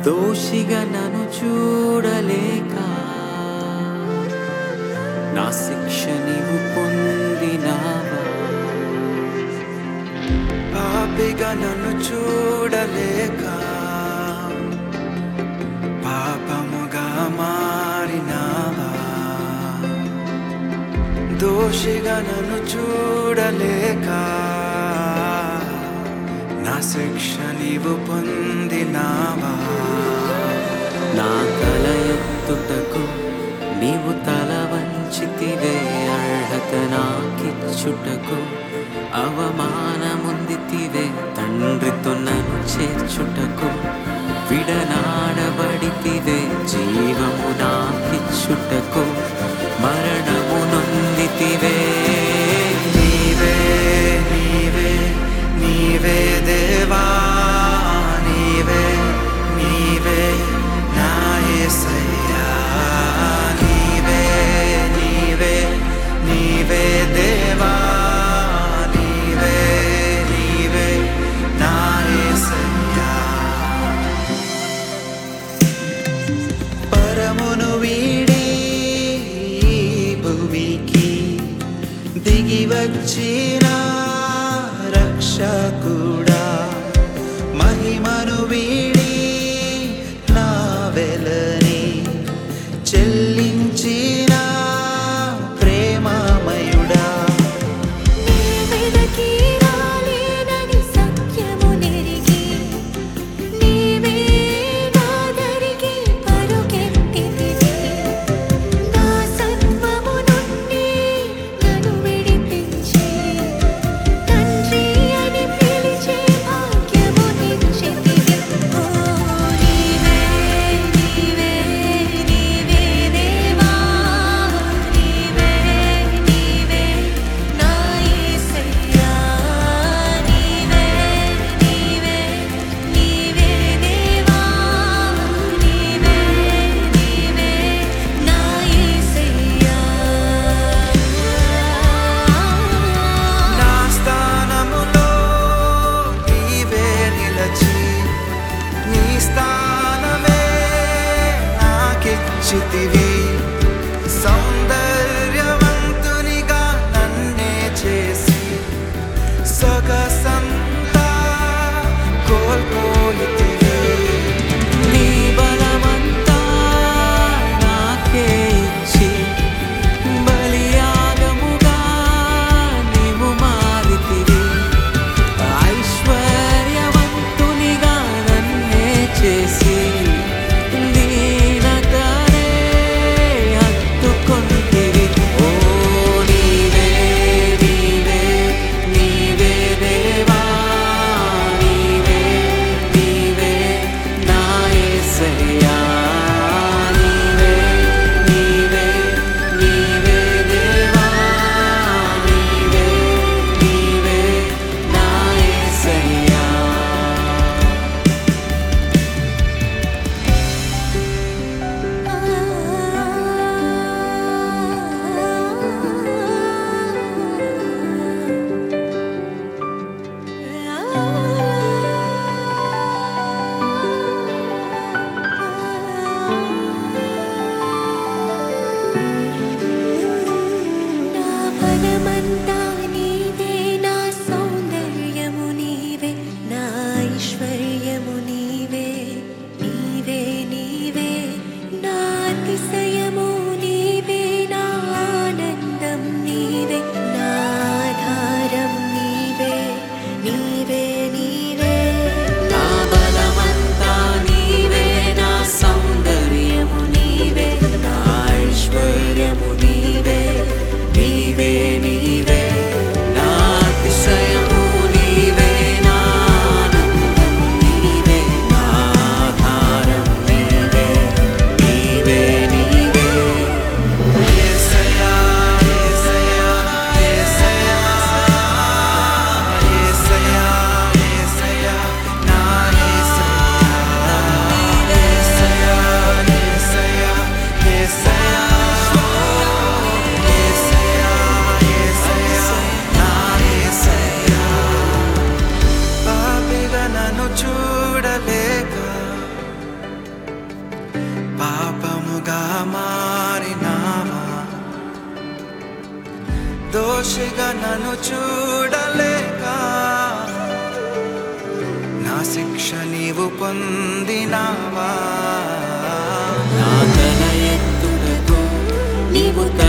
దోషిగా నన్ను చూడలేక నా శిక్ష నీవు పొందినావా పాపిగా నన్ను చూడలేక పాపముగా మారినావా దోషిగా నన్ను చూడలేక నా శిక్ష నీవు పొందినావా నా తల ఎత్తుటకు నీవు తల వంచితివే అర్హత నాకిచ్చుటకు అవమానముందితివే తండ్రితో నన్ను చేర్చుటకు విడనాడబడితివే జీవము నాకిచ్చుటకు మరణము నొందితివే నీవే నీవే నీవే దేవా నీవే నీవే నా యేసయ్యా నీవే నీవే నీవే దేవా నీవే నీవే నా యేసయ్యా పరమును వీడి ఈ భూమికి దిగి వచ్చిన రక్షకుడా మహిమను వీడి నా వెలని చెల్లించిన ప్రేమమయుడా నీవెదకి రాలేనని సత్యము నెరిగి నీవే నాదరికి పరుగెత్తితివి నా సత్వము నుండి నన్ను విడిపించి తండ్రి అని పిలిచే దోషిగా నన్ను చూడలేక నా శిక్ష నీవు పొందినావా నా తల ఎత్తుటకు నీవు